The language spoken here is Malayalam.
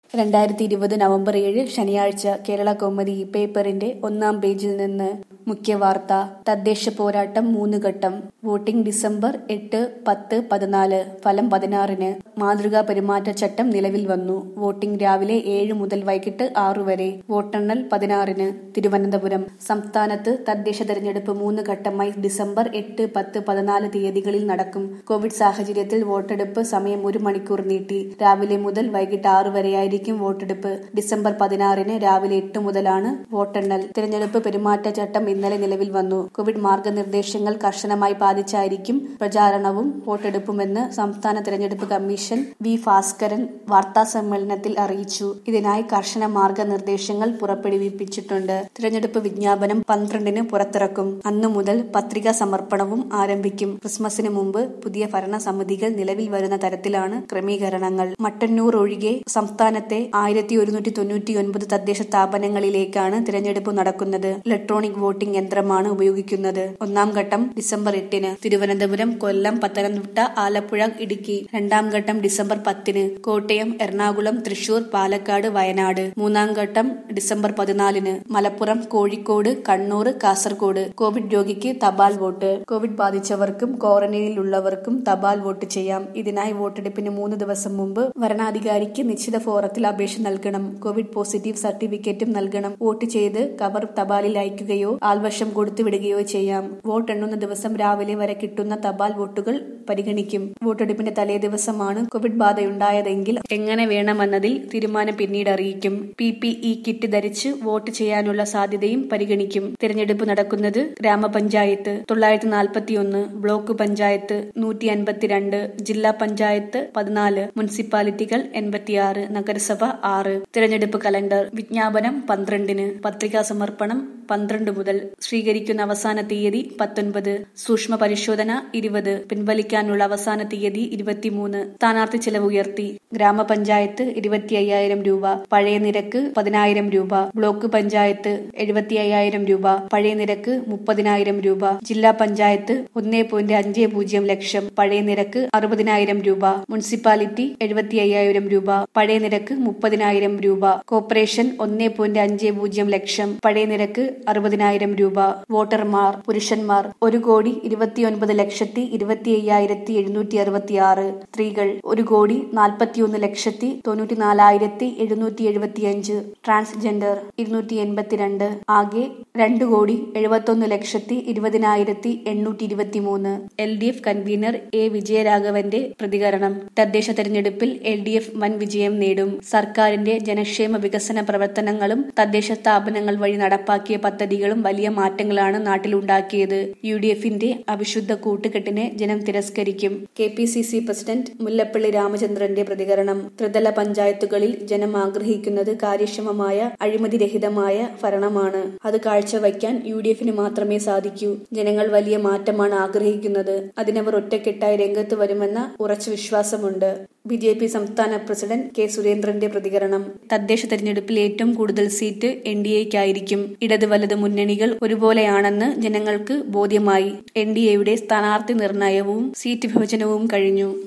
രണ്ടായിരത്തി ഇരുപത് നവംബർ ഏഴ് ശനിയാഴ്ച കേരള കൗമുദി പേപ്പറിന്റെ ഒന്നാം പേജിൽ നിന്ന് മുഖ്യവാർത്ത തദ്ദേശ പോരാട്ടം മൂന്ന് ഘട്ടം വോട്ടിംഗ് ഡിസംബർ എട്ട് പത്ത് പതിനാല് ഫലം പതിനാറിന് മാതൃകാ പെരുമാറ്റച്ചട്ടം നിലവിൽ വന്നു വോട്ടിംഗ് രാവിലെ ഏഴ് മുതൽ വൈകിട്ട് ആറു വരെ വോട്ടെണ്ണൽ പതിനാറിന് തിരുവനന്തപുരം സംസ്ഥാനത്ത് തദ്ദേശ തെരഞ്ഞെടുപ്പ് മൂന്ന് ഘട്ടമായി ഡിസംബർ എട്ട് പത്ത് പതിനാല് തീയതികളിൽ നടക്കും കോവിഡ് സാഹചര്യത്തിൽ വോട്ടെടുപ്പ് സമയം ഒരു മണിക്കൂർ നീട്ടി രാവിലെ മുതൽ വൈകിട്ട് ആറു വരെയായിരിക്കും വോട്ടെടുപ്പ് ഡിസംബർ പതിനാറിന് രാവിലെ എട്ട് മുതലാണ് വോട്ടെണ്ണൽ തിരഞ്ഞെടുപ്പ് പെരുമാറ്റച്ചട്ടം ഇന്നലെ നിലവിൽ വന്നു കോവിഡ് മാർഗനിർദ്ദേശങ്ങൾ കർശനമായി പാലിച്ചായിരിക്കും പ്രചാരണവും വോട്ടെടുപ്പുമെന്ന് സംസ്ഥാന തിരഞ്ഞെടുപ്പ് കമ്മീഷൻ വി ഭാസ്കരൻ വാർത്താ സമ്മേളനത്തിൽ അറിയിച്ചു ഇതിനായി കർശന മാർഗനിർദ്ദേശങ്ങൾ പുറപ്പെടുവിപ്പിച്ചിട്ടുണ്ട് തിരഞ്ഞെടുപ്പ് വിജ്ഞാപനം പന്ത്രണ്ടിന് പുറത്തിറക്കും അന്നു മുതൽ പത്രികാ സമർപ്പണവും ആരംഭിക്കും ക്രിസ്മസിന് മുമ്പ് പുതിയ ഭരണസമിതികൾ നിലവിൽ വരുന്ന തരത്തിലാണ് ക്രമീകരണങ്ങൾ മട്ടന്നൂർ ഒഴികെ സംസ്ഥാനത്തെ ആയിരത്തി ഒരുന്നൂറ്റി തൊണ്ണൂറ്റിയൊൻപത് തദ്ദേശ സ്ഥാപനങ്ങളിലേക്കാണ് തിരഞ്ഞെടുപ്പ് നടക്കുന്നത് ഇലക്ട്രോണിക് വോട്ടിംഗ് യന്ത്രമാണ് ഉപയോഗിക്കുന്നത് ഒന്നാം ഘട്ടം ഡിസംബർ എട്ടിന് തിരുവനന്തപുരം കൊല്ലം പത്തനംതിട്ട ആലപ്പുഴ ഇടുക്കി രണ്ടാം ഘട്ടം ഡിസംബർ പത്തിന് കോട്ടയം എറണാകുളം തൃശൂർ പാലക്കാട് വയനാട് മൂന്നാം ഘട്ടം ഡിസംബർ പതിനാലിന് മലപ്പുറം കോഴിക്കോട് കണ്ണൂർ കാസർഗോഡ് കോവിഡ് രോഗിക്ക് തപാൽ വോട്ട് കോവിഡ് ബാധിച്ചവർക്കും ക്വാറന്റൈനിലുള്ളവർക്കും തപാൽ വോട്ട് ചെയ്യാം ഇതിനായി വോട്ടെടുപ്പിന് മൂന്ന് ദിവസം മുമ്പ് വരണാധികാരിക്ക് നിശ്ചിത ഫോറത്തിൽ അപേക്ഷ നൽകണം കോവിഡ് പോസിറ്റീവ് സർട്ടിഫിക്കറ്റും നൽകണം വോട്ട് ചെയ്ത് കവർ തപാലിൽ അയക്കുകയോ ആൾവശം കൊടുത്തുവിടുകയോ ചെയ്യാം വോട്ട് എണ്ണുന്ന ദിവസം രാവിലെ വരെ കിട്ടുന്ന തപാൽ വോട്ടുകൾ പരിഗണിക്കും വോട്ടെടുപ്പിന്റെ തലേ ദിവസമാണ് കോവിഡ് ബാധയുണ്ടായതെങ്കിൽ എങ്ങനെ വേണമെന്നതിൽ തീരുമാനം പിന്നീട് അറിയിക്കും പി പി ഇ കിറ്റ് ധരിച്ച് വോട്ട് ചെയ്യാനുള്ള സാധ്യതയും പരിഗണിക്കും തിരഞ്ഞെടുപ്പ് നടക്കുന്നത് ഗ്രാമപഞ്ചായത്ത് തൊള്ളായിരത്തി നാൽപ്പത്തിയൊന്ന് ബ്ലോക്ക് പഞ്ചായത്ത് നൂറ്റി അൻപത്തിരണ്ട് ജില്ലാ പഞ്ചായത്ത് പതിനാല് മുനിസിപ്പാലിറ്റികൾ എൺപത്തിയാറ് നഗരസഭ ആറ് തിരഞ്ഞെടുപ്പ് കലണ്ടർ വിജ്ഞാപനം പന്ത്രണ്ടിന് പത്രികാ സമർപ്പണം പന്ത്രണ്ട് മുതൽ സ്വീകരിക്കുന്ന അവസാന തീയതി പത്തൊൻപത് സൂക്ഷ്മ പരിശോധന ഇരുപത് പിൻവലിക്കാനുള്ള അവസാന തീയതി ഇരുപത്തിമൂന്ന് സ്ഥാനാർത്ഥി ചെലവ് ഉയർത്തി ഗ്രാമപഞ്ചായത്ത് ഇരുപത്തി അയ്യായിരം രൂപ പഴയ നിരക്ക് പതിനായിരം രൂപ ബ്ലോക്ക് പഞ്ചായത്ത് എഴുപത്തി അയ്യായിരം രൂപ പഴയ നിരക്ക് മുപ്പതിനായിരം രൂപ ജില്ലാ പഞ്ചായത്ത് ഒന്നേ പോയിന്റ് അഞ്ച് പൂജ്യം ലക്ഷം പഴയ നിരക്ക് അറുപതിനായിരം രൂപ മുനിസിപ്പാലിറ്റി എഴുപത്തി അയ്യായിരം രൂപ പഴയ നിരക്ക് മുപ്പതിനായിരം രൂപ കോർപ്പറേഷൻ ഒന്നേ പോയിന്റ് അഞ്ച് പൂജ്യം ലക്ഷം പഴയ നിരക്ക് അറുപതിനായിരം രൂപ വോട്ടർമാർ പുരുഷന്മാർ ഒരു കോടി ഇരുപത്തിയൊൻപത് ലക്ഷത്തി ഇരുപത്തി അയ്യായിരത്തി എഴുന്നൂറ്റി അറുപത്തി ആറ് സ്ത്രീകൾ ഒരു കോടി നാൽപ്പത്തിയൊന്ന് ലക്ഷത്തി തൊണ്ണൂറ്റി നാലായിരത്തി എഴുന്നൂറ്റി എഴുപത്തിയഞ്ച് ട്രാൻസ്ജെൻഡർ ഇരുന്നൂറ്റി എൺപത്തിരണ്ട് ആകെ രണ്ട് കോടി എഴുപത്തൊന്ന് ലക്ഷത്തി ഇരുപതിനായിരത്തി എണ്ണൂറ്റി ഇരുപത്തിമൂന്ന് L D F convener A വിജയരാഘവന്റെ പ്രതികരണം തദ്ദേശ തെരഞ്ഞെടുപ്പിൽ എൽ ഡി എഫ് വൻ വിജയം നേടും സർക്കാരിന്റെ ജനക്ഷേമ വികസന പ്രവർത്തനങ്ങളും തദ്ദേശ സ്ഥാപനങ്ങൾ വഴി നടപ്പാക്കിയ പദ്ധതികളും വലിയ മാറ്റങ്ങളാണ് നാട്ടിലുണ്ടാക്കിയത് യു ഡി എഫിന്റെ അവിശുദ്ധ കൂട്ടുകെട്ടിനെ ജനം തിരസ്കരിക്കും K P C C president Mullappally രാമചന്ദ്രന്റെ പ്രതികരണം ത്രിതല പഞ്ചായത്തുകളിൽ ജനം ആഗ്രഹിക്കുന്നത് കാര്യക്ഷമമായ അഴിമതിരഹിതമായ ഭരണമാണ് അത് കാഴ്ചവയ്ക്കാൻ യു ഡി എഫിന് മാത്രമേ സാധിക്കൂ ജനങ്ങൾ വലിയ മാറ്റമാണ് ആഗ്രഹിക്കുന്നത് അതിനവർ ഒറ്റക്കെട്ടായി രംഗത്ത് വരുമെന്ന ഉറച്ച വിശ്വാസമുണ്ട് ബി ജെ പി സംസ്ഥാന പ്രസിഡന്റ് കെ സുരേന്ദ്രന്റെ പ്രതികരണം തദ്ദേശ തെരഞ്ഞെടുപ്പിൽ ഏറ്റവും കൂടുതൽ സീറ്റ് എൻ ഡി എക്കായിരിക്കും ഇടത് വലത് മുന്നണികൾ ഒരുപോലെയാണെന്ന് ജനങ്ങൾക്ക് ബോധ്യമായി എൻ ഡി എയുടെ സ്ഥാനാർത്ഥി നിർണയവും സീറ്റ് വിഭജനവും കഴിഞ്ഞു